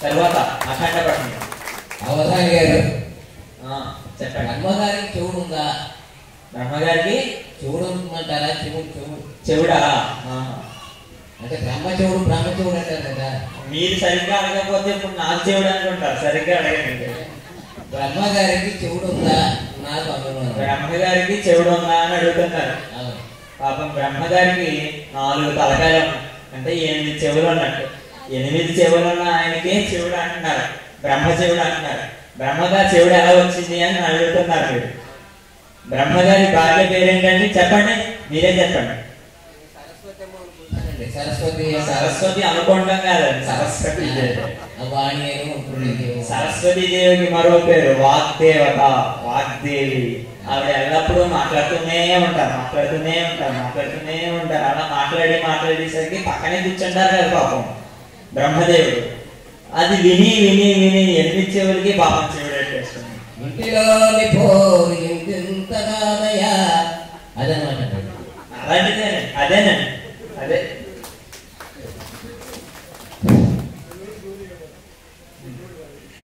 తర్వాత అఖండ పట్టణం అవధాని గారు ఆ, చెప్పండి బ్రహ్మగారికి చెవుడు ఉందా బ్రహ్మగారికి చెవుడు ఉందంటారా చెవుడు చెవుడు చెవుడా ఆహా. అంటే బ్రహ్మ చెవుడు బ్రహ్మ చెవుడు అంటారు కదా మీరు సరిగ్గా అడగకపోతే ఇప్పుడు నాకు చెవుడు అనుకుంటారు సరిగ్గా అడగండి బ్రహ్మగారికి చెవుడు ఉందా నాకు అనుమానం బ్రహ్మగారికి చెవుడు ఉందా అని అడుగుతున్నారు అవును. పాపం బ్రహ్మగారికి నాలుగు తలకాయలు ఉన్నాయి అంటే ఎనిమిది చెవులు ఉన్నట్టు ఎనిమిది చెవులు ఉన్న ఆయనకి చెవుడు అంటున్నారు బ్రహ్మ చెవుడు అంటున్నారు బ్రహ్మగారి చెవుడు ఎలా వచ్చింది అని అడుగుతున్నారు మీరు బ్రహ్మగారి భార్య పేరేంటండి చెప్పండి మీరే చెప్పండి అండి, సరస్వతి సరస్వతి అనుకుంటాం కాదండి సరస్వతి దేవి. ఆ వాణి అని ఉంటుంది సరస్వతి దేవికి మరో పేరు వాగ్దేవత వాగ్దేవి ఆవిడ ఎల్లప్పుడూ మాట్లాడుతూనే ఉంటారు మాట్లాడుతూనే ఉంటారు మాట్లాడుతూనే ఉంటారు అలా మాట్లాడి మాట్లాడేసరికి పక్కనే కూర్చుంటారు కదా పాపం బ్రహ్మదేవుడు అది విని విని విని ఎనిమిది చెవులకి పాపం చెవుడు పెట్టేస్తుంది ఇంటిలోని పోరు ఇంతింతగానయ్యా అదనమాట అలాంటిదేనండి అదేనండి అదే